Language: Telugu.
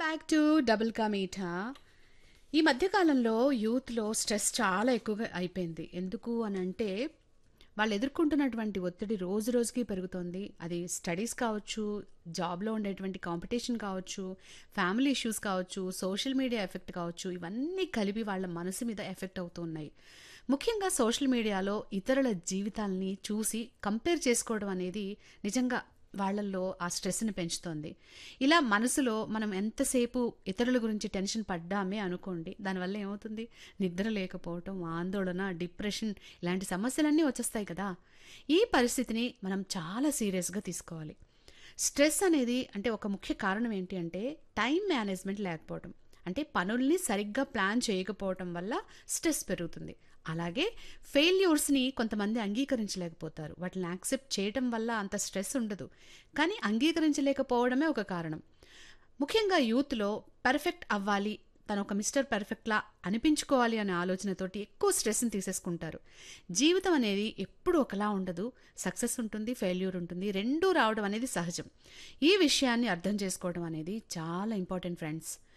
బ్యాక్ టు డబుల్ కా మీఠా ఈ మధ్యకాలంలో యూత్లో స్ట్రెస్ చాలా ఎక్కువగా అయిపోయింది ఎందుకు అని అంటే వాళ్ళు ఎదుర్కొంటున్నటువంటి ఒత్తిడి రోజు రోజుకి పెరుగుతోంది అది స్టడీస్ కావచ్చు జాబ్లో ఉండేటువంటి కాంపిటీషన్ కావచ్చు ఫ్యామిలీ ఇష్యూస్ కావచ్చు సోషల్ మీడియా ఎఫెక్ట్ కావచ్చు ఇవన్నీ కలిపి వాళ్ళ మనసు మీద ఎఫెక్ట్ అవుతున్నాయి ముఖ్యంగా సోషల్ మీడియాలో ఇతరుల జీవితాలని చూసి కంపేర్ చేసుకోవడం అనేది నిజంగా వాళ్ళల్లో ఆ స్ట్రెస్ని పెంచుతోంది ఇలా మనసులో మనం ఎంతసేపు ఇతరుల గురించి టెన్షన్ పడ్డామే అనుకోండి దానివల్ల ఏమవుతుంది నిద్ర లేకపోవటం ఆందోళన డిప్రెషన్ ఇలాంటి సమస్యలన్నీ వచ్చేస్తాయి కదా ఈ పరిస్థితిని మనం చాలా సీరియస్గా తీసుకోవాలి స్ట్రెస్ అనేది అంటే ఒక ముఖ్య కారణం ఏంటి అంటే టైం మేనేజ్మెంట్ లేకపోవడం అంటే పనుల్ని సరిగ్గా ప్లాన్ చేయకపోవటం వల్ల స్ట్రెస్ పెరుగుతుంది అలాగే ఫెయిల్యూర్స్ని కొంతమంది అంగీకరించలేకపోతారు వాటిని యాక్సెప్ట్ చేయటం వల్ల అంత స్ట్రెస్ ఉండదు కానీ అంగీకరించలేకపోవడమే ఒక కారణం ముఖ్యంగా యూత్లో పర్ఫెక్ట్ అవ్వాలి తను ఒక మిస్టర్ పర్ఫెక్ట్లా అనిపించుకోవాలి అనే ఆలోచనతోటి ఎక్కువ స్ట్రెస్ని తీసేసుకుంటారు జీవితం అనేది ఎప్పుడు ఒకలా ఉండదు సక్సెస్ ఉంటుంది ఫెయిల్యూర్ ఉంటుంది రెండూ రావడం అనేది సహజం ఈ విషయాన్ని అర్థం చేసుకోవడం అనేది చాలా ఇంపార్టెంట్ ఫ్రెండ్స్